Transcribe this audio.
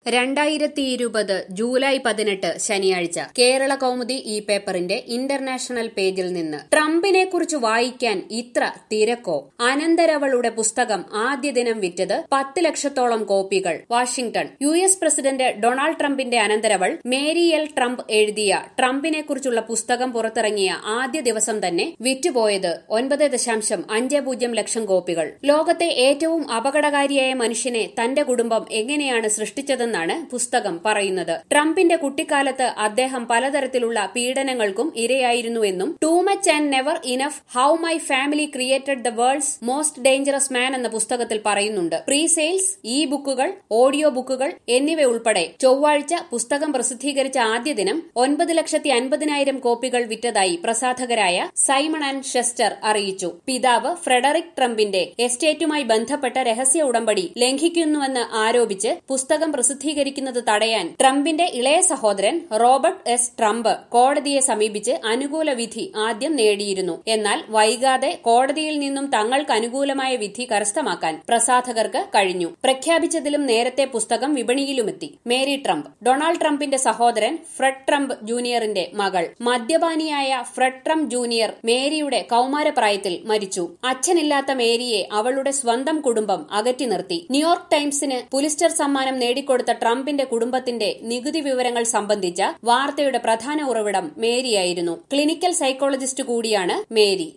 രണ്ടായിരത്തി ഇരുപത് ജൂലൈ പതിനെട്ട് ശനിയാഴ്ച കേരള കൗമുദി ഈ പേപ്പറിന്റെ ഇന്റർനാഷണൽ പേജിൽ നിന്ന് ട്രംപിനെ കുറിച്ച് വായിക്കാൻ ഇത്ര തിരക്കോ അനന്തരവളുടെ പുസ്തകം ആദ്യ ദിനം വിറ്റത് പത്ത് ലക്ഷത്തോളം കോപ്പികൾ Washington U S president Donald ട്രംപിന്റെ അനന്തരവൾ മേരി എൽ ട്രംപ് എഴുതിയ ട്രംപിനെ കുറിച്ചുള്ള പുസ്തകം പുറത്തിറങ്ങിയ ആദ്യ ദിവസം തന്നെ വിറ്റുപോയത് ഒൻപത് ദശാംശം അഞ്ച് പൂജ്യം ലക്ഷം കോപ്പികൾ ലോകത്തെ ഏറ്റവും അപകടകാരിയായ മനുഷ്യനെ തന്റെ കുടുംബം എങ്ങനെയാണ് സൃഷ്ടിച്ചതെന്നാണ് പുസ്തകം പറയുന്നത് ട്രംപിന്റെ കുട്ടിക്കാലത്ത് അദ്ദേഹം പലതരത്തിലുള്ള പീഡനങ്ങൾക്കും ഇരയായിരുന്നുവെന്നും too much and never enough how my family created the world's most dangerous man എന്ന പുസ്തകത്തിൽ പറയുന്നുണ്ട് പ്രീ സെയിൽസ് ഇ ബുക്കുകൾ ഓഡിയോ ബുക്കുകൾ എന്നിവ ഉൾപ്പെടെ ചൊവ്വാഴ്ച പുസ്തകം പ്രസിദ്ധീകരിച്ച ആദ്യ ദിനം ഒൻപത് ലക്ഷത്തി അൻപതിനായിരം കോപ്പികൾ വിറ്റതായി പ്രസാധകരായ സൈമൺ ആൻഡ് ഷെസ്റ്റർ അറിയിച്ചു പിതാവ് ഫ്രെഡറിക് ട്രംപിന്റെ എസ്റ്റേറ്റുമായി ബന്ധപ്പെട്ട രഹസ്യ ഉടമ്പടി ലംഘിക്കുന്നുവെന്ന് ആരോപിച്ച് പുസ്തകം പ്രസിദ്ധീകരിക്കുന്നത് തടയാൻ ട്രംപിന്റെ ഇളയ സഹോദരൻ റോബർട്ട് എസ് ട്രംപ് കോടതിയെ സമീപിച്ച് അനുകൂല വിധി ആദ്യം നേടിയിരുന്നു എന്നാൽ വൈകാതെ കോടതിയിൽ നിന്നും തങ്ങൾക്ക് അനുകൂലമായ വിധി കരസ്ഥമാക്കാൻ പ്രസാധകർക്ക് കഴിഞ്ഞു പ്രഖ്യാപിച്ചതിലും നേരത്തെ പുസ്തകം വിപണിയിലുമെത്തി മേരി ട്രംപ് ഡൊണാൾഡ് ട്രംപിന്റെ സഹോദരൻ ഫ്രെഡ് ട്രംപ് ജൂനിയറിന്റെ മകൾ മദ്യപാനിയായ ഫ്രെഡ് ട്രംപ് ജൂനിയർ മേരിയുടെ കൌമാരപ്രായത്തിൽ മരിച്ചു അച്ഛനില്ലാത്ത മേരിയെ അവളുടെ സ്വന്തം കുടുംബം അകറ്റി നിർത്തി ന്യൂയോർക്ക് ടൈംസിന് പുലിസ്റ്റർ സമ്മാനം നേടിക്കൊടുത്ത ട്രംപിന്റെ കുടുംബത്തിന്റെ നികുതി വിവരങ്ങൾ സംബന്ധിച്ച വാർത്തയുടെ പ്രധാന ഉറവിടം മേരിയായിരുന്നു ക്ലിനിക്കൽ സൈക്കോളജിസ്റ്റ് കൂടിയാണ് മേരി